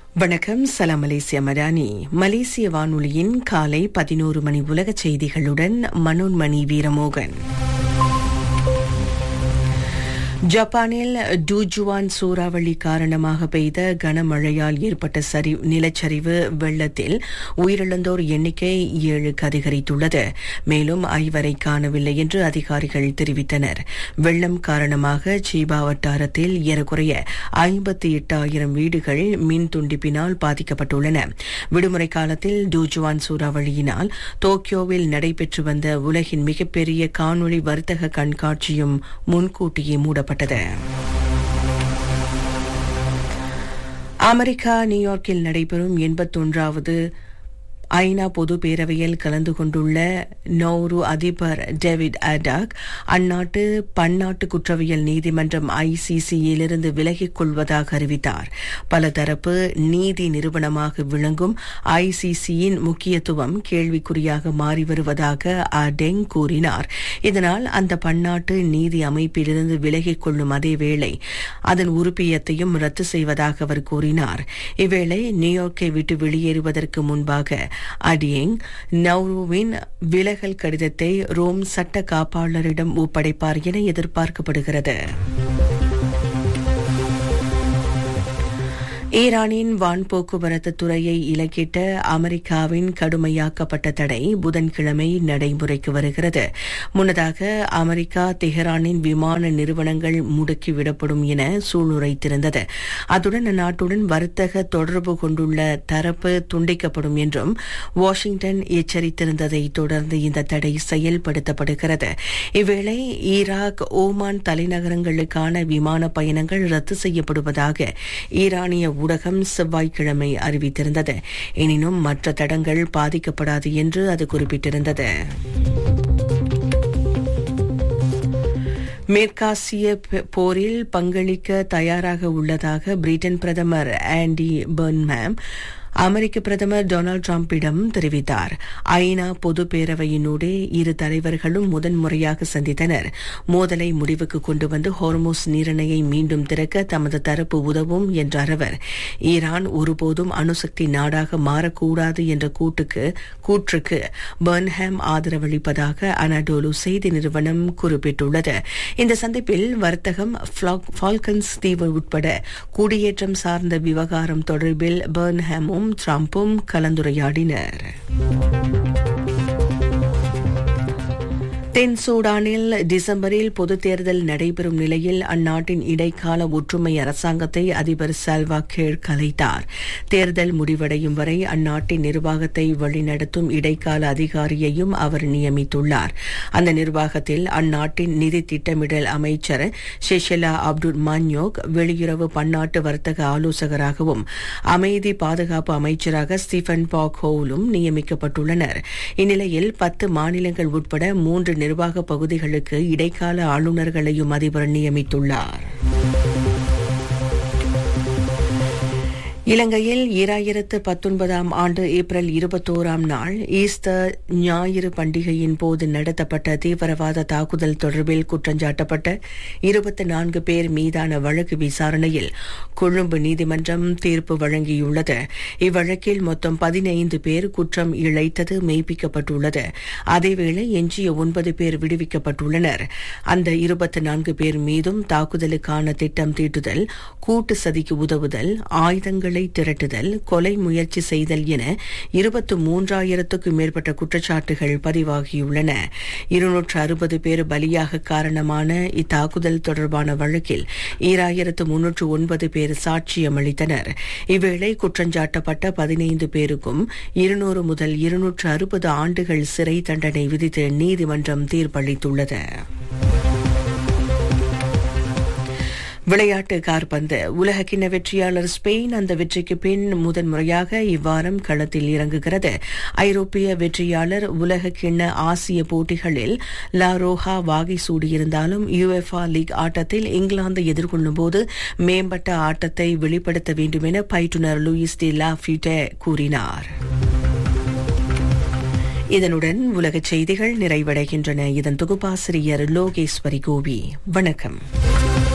வணக்கம் சலாம் மலேசிய மடானி மலேசிய வானொலியின் காலை பதினோரு மணி உலக செய்திகளுடன் மனோன்மணி வீரமோகன் ஜப்பானில் டூஜுவான் சூறாவளி காரணமாக பெய்த கனமழையால் ஏற்பட்ட சரி நிலச்சரிவு வெள்ளத்தில் உயிரிழந்தோர் எண்ணிக்கை ஏழுக்கு அதிகரித்துள்ளது மேலும் ஐவரை காணவில்லை என்று அதிகாரிகள் தெரிவித்தனர் வெள்ளம் காரணமாக சீபா வட்டாரத்தில் ஏறக்குறைய ஐம்பத்தி எட்டாயிரம் வீடுகள் மின் துண்டிப்பினால் பாதிக்கப்பட்டுள்ளன விடுமுறை காலத்தில் டூஜுவான் சூறாவளியினால் டோக்கியோவில் நடைபெற்று வந்த உலகின் மிகப்பெரிய காணொளி வர்த்தக கண்காட்சியும் முன்கூட்டியே மூடப்பட்டது அமெரிக்கா நியூயார்க்கில் நடைபெறும் எண்பத்தொன்றாவது ஐநா பொது பேரவையில் கலந்து கொண்டுள்ள நௌரு அதிபர் டேவிட் அடாக் அந்நாட்டு பன்னாட்டு குற்றவியல் நீதிமன்றம் ஐசிசியிலிருந்து விலகிக் கொள்வதாக அறிவித்தார் பல தரப்பு நீதி நிறுவனமாக விளங்கும் ஐசிசியின் முக்கியத்துவம் கேள்விக்குறியாக மாறி வருவதாக அடெங் கூறினார் இதனால் அந்த பன்னாட்டு நீதி அமைப்பிலிருந்து விலகிக் கொள்ளும் அதேவேளை அதன் உறுப்பியத்தையும் ரத்து செய்வதாக அவர் கூறினார் இவ்வேளை நியூயார்க்கை விட்டு வெளியேறுவதற்கு முன்பாக அடியேங் நவ்ருவின் விலகல் கடிதத்தை ரோம் சட்ட காப்பாளரிடம் ஒப்படைப்பார் என எதிர்பார்க்கப்படுகிறது ஈரானின் வான் போக்குவரத்து துறையை இலக்கிட்ட அமெரிக்காவின் கடுமையாக்கப்பட்ட தடை புதன்கிழமை நடைமுறைக்கு வருகிறது முன்னதாக அமெரிக்கா தெஹரானின் விமான நிறுவனங்கள் முடுக்கிவிடப்படும் என சூளுரைத்திருந்தது அத்துடன் அந்நாட்டுடன் வர்த்தக தொடர்பு கொண்டுள்ள தரப்பு துண்டிக்கப்படும் என்றும் வாஷிங்டன் எச்சரித்திருந்ததை தொடர்ந்து இந்த தடை செயல்படுத்தப்படுகிறது இவ்வேளை ஈராக் ஓமான் தலைநகரங்களுக்கான விமான பயணங்கள் ரத்து செய்யப்படுவதாக ஈரானிய ஊடகம் செவ்வாய்க்கிழமை அறிவித்திருந்தது எனினும் மற்ற தடங்கள் பாதிக்கப்படாது என்று அது குறிப்பிட்டிருந்தது மேற்காசிய போரில் பங்களிக்க தயாராக உள்ளதாக பிரிட்டன் பிரதமர் ஆண்டி பர்ன்மேம் அமெரிக்க பிரதமர் டொனால்டு டிரம்பிடம் தெரிவித்தார் ஐநா பொது பேரவையினூடே இரு தலைவர்களும் முதன்முறையாக சந்தித்தனர் மோதலை முடிவுக்கு கொண்டு வந்து ஹோர்மோஸ் நீரிணையை மீண்டும் திறக்க தமது தரப்பு உதவும் என்றார் அவர் ஈரான் ஒருபோதும் அணுசக்தி நாடாக மாறக்கூடாது என்ற கூட்டுக்கு கூற்றுக்கு பர்ன்ஹாம் ஆதரவளிப்பதாக அனடோலு செய்தி நிறுவனம் குறிப்பிட்டுள்ளது இந்த சந்திப்பில் வர்த்தகம் ஃபால்கன்ஸ் தீவு உட்பட குடியேற்றம் சார்ந்த விவகாரம் தொடர்பில் பர்ன்ஹாமும் ட்ரம்பும் கலந்துரையாடினர் தென் சூடானில் டிசம்பரில் பொதுத் தேர்தல் நடைபெறும் நிலையில் அந்நாட்டின் இடைக்கால ஒற்றுமை அரசாங்கத்தை அதிபர் சால்வா கேர் கலைத்தார் தேர்தல் முடிவடையும் வரை அந்நாட்டின் நிர்வாகத்தை வழிநடத்தும் இடைக்கால அதிகாரியையும் அவர் நியமித்துள்ளார் அந்த நிர்வாகத்தில் அந்நாட்டின் நிதி திட்டமிடல் அமைச்சர் ஷெஷலா அப்துல் மன்யோக் வெளியுறவு பன்னாட்டு வர்த்தக ஆலோசகராகவும் அமைதி பாதுகாப்பு அமைச்சராக ஸ்டீஃபன் பாக் ஹோலும் நியமிக்கப்பட்டுள்ளனர் இந்நிலையில் பத்து மாநிலங்கள் உட்பட மூன்று நிர்வாக பகுதிகளுக்கு இடைக்கால ஆளுநர்களையும் அதிபர் நியமித்துள்ளார் இலங்கையில் ஈராயிரத்து பத்தொன்பதாம் ஆண்டு ஏப்ரல் இருபத்தோராம் நாள் ஈஸ்டர் ஞாயிறு பண்டிகையின் போது நடத்தப்பட்ட தீவிரவாத தாக்குதல் தொடர்பில் குற்றஞ்சாட்டப்பட்ட இருபத்தி நான்கு பேர் மீதான வழக்கு விசாரணையில் கொழும்பு நீதிமன்றம் தீர்ப்பு வழங்கியுள்ளது இவ்வழக்கில் மொத்தம் பதினைந்து பேர் குற்றம் இழைத்தது மெய்ப்பிக்கப்பட்டுள்ளது அதேவேளை எஞ்சிய ஒன்பது பேர் விடுவிக்கப்பட்டுள்ளனர் அந்த இருபத்தி நான்கு பேர் மீதும் தாக்குதலுக்கான திட்டம் தீட்டுதல் கூட்டு சதிக்கு உதவுதல் ஆயுதங்களை திரட்டுதல் கொலை முயற்சி செய்தல் என இருபத்து மூன்றாயிரத்துக்கும் மேற்பட்ட குற்றச்சாட்டுகள் பதிவாகியுள்ளன இருநூற்று அறுபது பேர் பலியாக காரணமான இத்தாக்குதல் தொடர்பான வழக்கில் ஈராயிரத்து முன்னூற்று ஒன்பது பேர் சாட்சியம் அளித்தனர் இவ்வேளை குற்றஞ்சாட்டப்பட்ட பதினைந்து பேருக்கும் இருநூறு முதல் இருநூற்று அறுபது ஆண்டுகள் சிறை தண்டனை விதித்து நீதிமன்றம் தீர்ப்பளித்துள்ளது விளையாட்டு கார்பந்து உலகக்கிண்ண வெற்றியாளர் ஸ்பெயின் அந்த வெற்றிக்கு பின் முதன்முறையாக இவ்வாரம் களத்தில் இறங்குகிறது ஐரோப்பிய வெற்றியாளர் உலகக்கிண்ண ஆசிய போட்டிகளில் லா ரோஹா வாகை சூடியிருந்தாலும் யுஎஃப்ஆ லீக் ஆட்டத்தில் இங்கிலாந்து எதிர்கொள்ளும் போது மேம்பட்ட ஆட்டத்தை வெளிப்படுத்த வேண்டும் என பயிற்றுநர் லூயிஸ் டி லா ஃபியூட்டே கூறினார் இதனுடன் உலகச் செய்திகள் நிறைவடைகின்றன இதன் தொகுப்பாசிரியர் லோகேஸ்வரி கோவி வணக்கம்